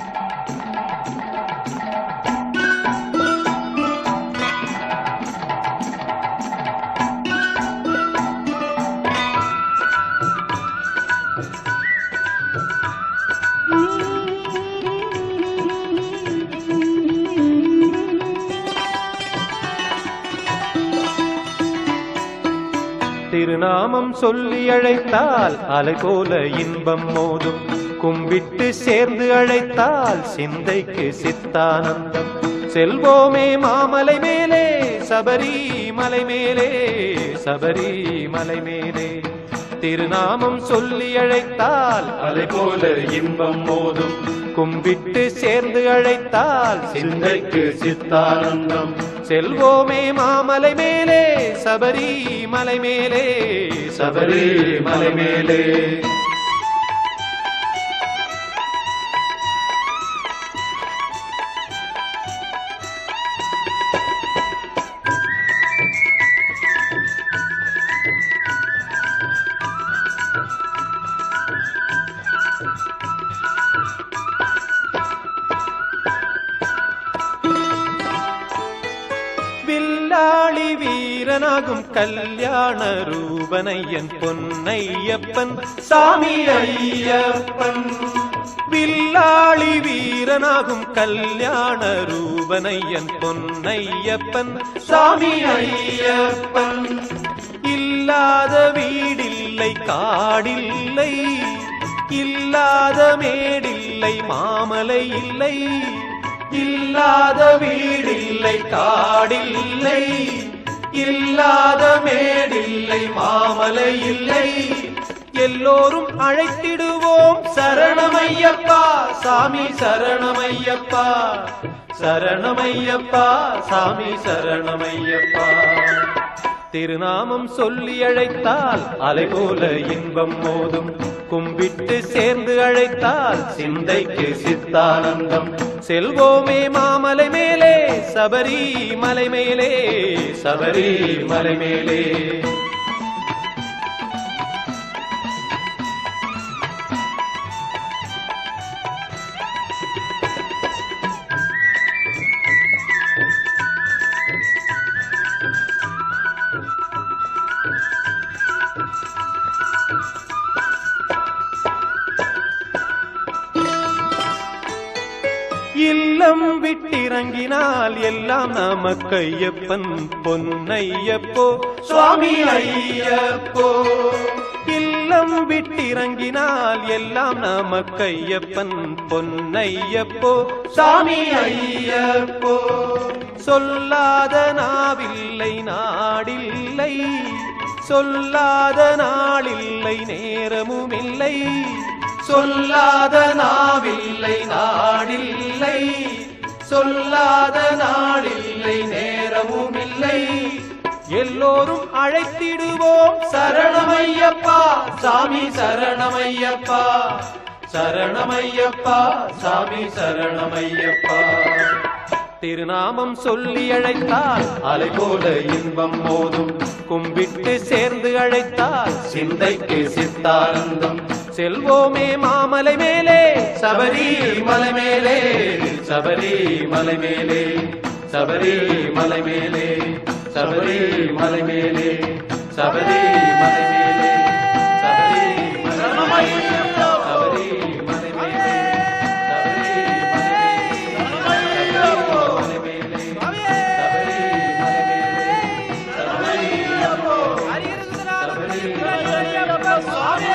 திருநாமம் சொல்லி அழைத்தால் அலை போல இன்பம் மோதும் கும்பிட்டு சேர்ந்து அழைத்தால் சிந்தைக்கு சித்தானந்தம் செல்வோமே மாமலை மேலே சபரி மலை மேலே சபரி மலை மேலே திருநாமம் சொல்லி அழைத்தால் அலை போல இன்பம் மோதும் கும்பிட்டு சேர்ந்து அழைத்தால் சிந்தைக்கு சித்தானந்தம் செல்வோமே மாமலை மேலே சபரி மலை மேலே சபரி மலை மேலே வில்லாளி வீரனாகும் கல்யாண ரூபனையன் பொன்னையப்பன் சாமி ஐயப்பன் வில்லாளி வீரனாகும் கல்யாண ரூபனையன் பொன்னையப்பன் சாமி ஐயப்பன் இல்லாத வீடில்லை காடில்லை இல்லாத மேடில்லை மாமலை இல்லை இல்லாத வீடில்லை காடில்லை இல்லாத மேடில்லை மாமலை இல்லை எல்லோரும் அழைத்திடுவோம் சரணமையப்பா சாமி சரணமையப்பா சரணமையப்பா சாமி சரணமையப்பா திருநாமம் சொல்லி அழைத்தால் அலை போல இன்பம் மோதும் கும்பிட்டு சேர்ந்து அழைத்தால் சிந்தைக்கு சித்தானந்தம் செல்வோமே மாமலை மேலே சபரி மலை மேலே சபரி மலை மேலே இல்லம் விட்டிறங்கினால் எல்லாம் நமக்கு ஐயப்பன் பொன்னையப்போ சுவாமி ஐயப்போ இல்லம் விட்டிறங்கினால் எல்லாம் நமக்கு ஐயப்பன் பொன்னையப்போ சாமி ஐயப்போ சொல்லாத நாவில்லை நாடில்லை சொல்லாத நாளில்லை நேரமும் இல்லை சொல்லாத நாவில்லை நாடில்லை சொல்லாத நாடில்லை நேரமும் இல்லை எல்லோரும் அழைத்திடுவோம் சரணமையப்பா சாமி சரணமையப்பா சரணமையப்பா சாமி சரணமையப்பா திருநாமம் சொல்லி அழைத்தால் அலை போல இன்பம் மோதும் கும்பிட்டு சேர்ந்து அழைத்தால் சிந்தைக்கு சித்தானந்தம் செல்வோமே மாமலை மேலே சபரி மலை மேலே சபரி மலை மேலே சபரி மலை மேலே சபரி மலை மேலே சபரி மலை மேலே சபரி மலை மேலே சபரி மலை மேலே சபரி மலை மேலே சபரி மலை மேலே சபரி மலை மேலே சபரி மலை மேலே சபரி